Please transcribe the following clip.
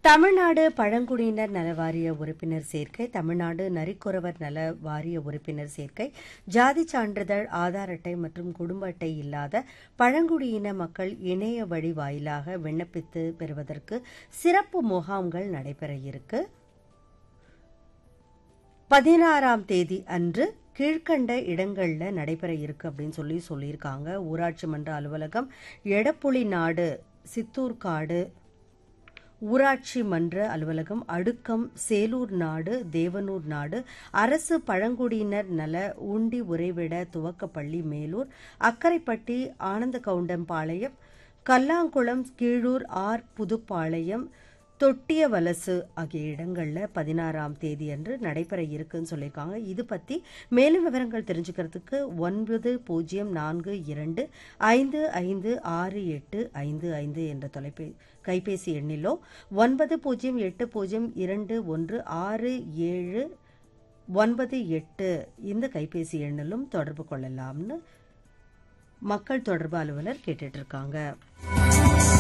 தமிழ்நாடு பழங்குடியினர் நல வாரிய உறுப்பினர் சேர்க்கை தமிழ்நாடு நரிக்குறவர் நல வாரிய உறுப்பினர் சேர்க்கை ஜாதி சான்றிதழ் ஆதார் அட்டை மற்றும் குடும்ப அட்டை இல்லாத பழங்குடியின மக்கள் இணைய வழி வாயிலாக விண்ணப்பித்து பெறுவதற்கு சிறப்பு முகாம்கள் நடைபெற இருக்கு பதினாறாம் தேதி அன்று கீழ்கண்ட இடங்கள்ல நடைபெற இருக்கு அப்படின்னு சொல்லி சொல்லியிருக்காங்க ஊராட்சி மன்ற அலுவலகம் எடப்புலி நாடு சித்தூர்காடு ஊராட்சி மன்ற அலுவலகம் அடுக்கம் சேலூர் நாடு தேவனூர் நாடு அரசு பழங்குடியினர் நல உண்டி உறைவிட துவக்கப்பள்ளி மேலூர் அக்கரைப்பட்டி ஆனந்த கவுண்டம்பாளையம் கல்லாங்குளம் கீழூர் ஆர் புதுப்பாளையம் தொட்டிய வலசு ஆகிய இடங்கள்ல பதினாறாம் தேதி அன்று நடைபெற இருக்குன்னு சொல்லியிருக்காங்க இது பத்தி மேலும் விவரங்கள் தெரிஞ்சுக்கிறதுக்கு ஒன்பது பூஜ்ஜியம் நான்கு இரண்டு ஐந்து ஐந்து ஆறு எட்டு ஐந்து ஐந்து என்ற தொலைபே கைபேசி எண்ணிலோ ஒன்பது பூஜ்ஜியம் எட்டு பூஜ்ஜியம் இரண்டு ஒன்று ஆறு ஏழு ஒன்பது எட்டு இந்த கைபேசி எண்ணிலும் தொடர்பு கொள்ளலாம்னு மக்கள் தொடர்பு அலுவலர் கேட்டுட்டு இருக்காங்க